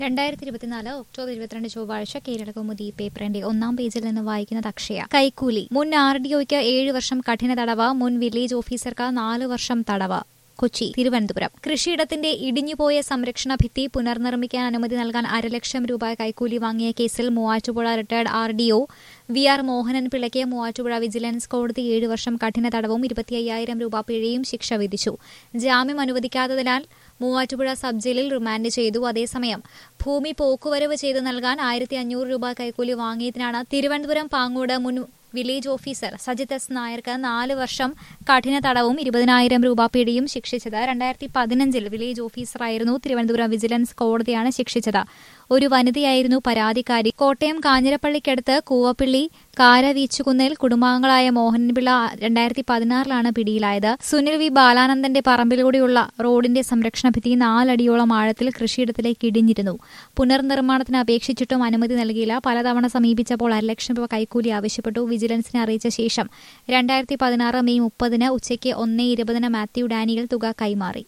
രണ്ടായിരത്തി ഇരുപത്തിനാല് ഒക്ടോബർ ഇരുപത്തിരണ്ട് ചൊവ്വാഴ്ച കേരളകൗമുദി പേപ്പറിന്റെ ഒന്നാം പേജിൽ നിന്ന് വായിക്കുന്നത് അക്ഷയ കൈക്കൂലി മുൻ ആർ ഡി ഒയ്ക്ക് ഏഴ് വർഷം കഠിന തടവ് മുൻ വില്ലേജ് ഓഫീസർക്ക് നാല് വർഷം തടവ് കൊച്ചി തിരുവനന്തപുരം കൃഷിയിടത്തിന്റെ ഇടിഞ്ഞുപോയ സംരക്ഷണ ഭിത്തി പുനർനിർമ്മിക്കാൻ അനുമതി നൽകാൻ അരലക്ഷം രൂപ കൈക്കൂലി വാങ്ങിയ കേസിൽ Muvattupuzha retired R D O V R Mohanan പിള്ളയ്ക്ക് മൂവാറ്റുപുഴ വിജിലൻസ് കോടതി ഏഴ് വർഷം കഠിന തടവും ഇരുപത്തി അയ്യായിരം രൂപ പിഴയും ശിക്ഷ വിധിച്ചു ജാമ്യം അനുവദിക്കാത്തതിനാൽ മൂവാറ്റുപുഴ സബ് ജയിലിൽ റിമാൻഡ് ചെയ്തു അതേസമയം ഭൂമി പോക്കുവരവ് ചെയ്തു നൽകാൻ ആയിരത്തി അഞ്ഞൂറ് രൂപ കൈക്കൂലി വാങ്ങിയതിനാണ് തിരുവനന്തപുരം പാങ്ങോട് മുൻ വില്ലേജ് ഓഫീസർ സജിത് എസ് നായർക്ക് നാല് വർഷം കഠിന തടവും ഇരുപതിനായിരം രൂപ പിഴയും ശിക്ഷിച്ചത് രണ്ടായിരത്തി പതിനഞ്ചിൽ വില്ലേജ് ഓഫീസറായിരുന്നു തിരുവനന്തപുരം വിജിലൻസ് കോടതിയാണ് ശിക്ഷിച്ചത് ഒരു വനിതയായിരുന്നു പരാതിക്കാരി കോട്ടയം കാഞ്ഞിരപ്പള്ളിക്കടുത്ത് കൂവപ്പള്ളി കാരവീച്ചുകുന്നിൽ കുടുംബാംഗങ്ങളായ മോഹൻപിള്ള രണ്ടായിരത്തി പതിനാറിലാണ് പിടിയിലായത് സുനിൽ വി ബാലാനന്ദന്റെ പറമ്പിലൂടെയുള്ള റോഡിന്റെ സംരക്ഷണ ഭിത്തി നാലടിയോളം ആഴത്തിൽ കൃഷിയിടത്തിലേക്ക് ഇടിഞ്ഞിരുന്നു പുനർനിർമ്മാണത്തിന് അപേക്ഷിച്ചിട്ടും അനുമതി നൽകിയില്ല പലതവണ സമീപിച്ചപ്പോൾ അരലക്ഷം രൂപ കൈക്കൂലി ആവശ്യപ്പെട്ടു വിജിലൻസിനെ അറിയിച്ച ശേഷം രണ്ടായിരത്തി പതിനാറ് മെയ് മുപ്പതിന് ഉച്ചയ്ക്ക് ഒന്നേ ഇരുപതിന് മാത്യു ഡാനിയൽ തുക കൈമാറി